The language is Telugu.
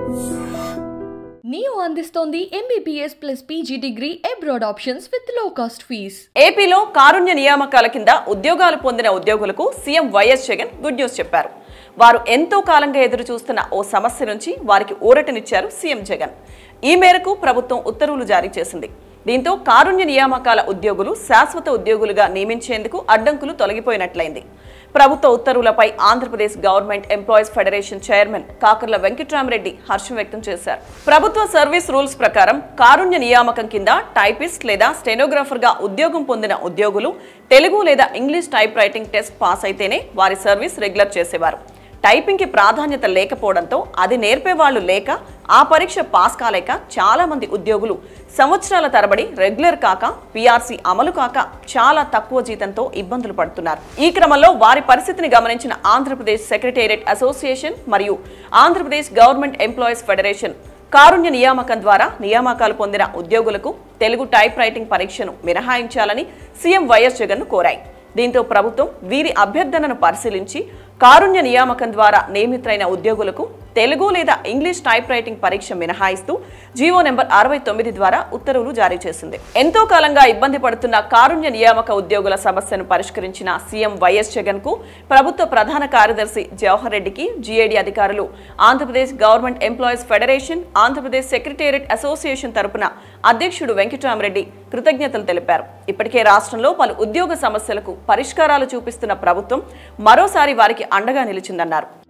నియో అందిస్తోంది MBBS plus PG degree abroad options with low cost fees ఏపీలో కారుణ్య నియామకాల కింద ఉద్యోగాలు పొందిన ఉద్యోగులకు CM YS Jagan good news చెప్పారు వారు ఎంతో కాలంగా ఎదురు చూస్తున్న ఓ సమస్య నుంచి వారికి ఊరటనిచ్చారు సీఎం జగన్ ఈ మేరకు ప్రభుత్వం ఉత్తర్వులు జారీ చేసింది దీంతో కారుణ్య నియామకాల ఉద్యోగులు శాశ్వత ఉద్యోగులుగా నియమించేందుకు అడ్డంకులు తొలగిపోయినట్లయింది ప్రభుత్వ ఉత్తర్వులపై Andhra Pradesh government employees federation chairman Kakarla Venkatrami Reddy హర్షం వ్యక్తం చేశారు ప్రభుత్వ సర్వీస్ రూల్స్ ప్రకారం కారుణ్య నియామకం కింద టైపిస్ట్ లేదా స్టెనోగ్రాఫర్ గా ఉద్యోగం పొందిన ఉద్యోగులు తెలుగు లేదా English type writing test pass అయితేనే వారి సర్వీస్ రెగ్యులర్ చేసేవారు టైపింగ్ కి ప్రాధాన్యత లేకపోవడంతో అది నేర్పే వాళ్ళు లేక ఆ పరీక్ష పాస్ కాలేక చాలా మంది ఉద్యోగులు సంవత్సరాల తరబడి రెగ్యులర్ కాక పీఆర్సీ అమలు కాక చాలా తక్కువ జీతంతో ఇబ్బందులు పడుతున్నారు ఈ క్రమంలో వారి పరిస్థితిని గమనించిన ఆంధ్రప్రదేశ్ సెక్రటేరియట్ అసోసియేషన్ మరియు ఆంధ్రప్రదేశ్ గవర్నమెంట్ ఎంప్లాయీస్ ఫెడరేషన్ కారుణ్య నియామకం ద్వారా నియామకాలు పొందిన ఉద్యోగులకు తెలుగు టైప్ రైటింగ్ పరీక్షను మినహాయించాలని సీఎం వైఎస్ జగన్ కోరాయి దీంతో ప్రభుత్వం వీరి అభ్యర్థనను పరిశీలించి కారుణ్య నియామకం ద్వారా నియమితులైన ఉద్యోగులకు తెలుగు లేదా ఇంగ్లీష్ టైప్ రైటింగ్ పరీక్ష మినహాయిస్తూ జీవో నెంబర్ అరవై తొమ్మిది ద్వారా ఉత్తర్వులు జారీ చేసింది ఎంతో కాలంగా ఇబ్బంది పడుతున్న కారుణ్య నియామక ఉద్యోగుల సమస్యను పరిష్కరించిన సీఎం వైఎస్ జగన్ కు ప్రభుత్వ ప్రధాన కార్యదర్శి జవహర్ రెడ్డికి జీఏడీ అధికారులు Andhra Pradesh government employees federation Andhra Pradesh secretariat association తరపున అధ్యక్షుడు వెంకటరామరెడ్డి కృతజ్ఞతలు తెలిపారు ఇప్పటికే రాష్ట్రంలో పలు ఉద్యోగ సమస్యలకు పరిష్కారాలు చూపిస్తున్న ప్రభుత్వం మరోసారి వారికి అండగా నిలిచిందన్నారు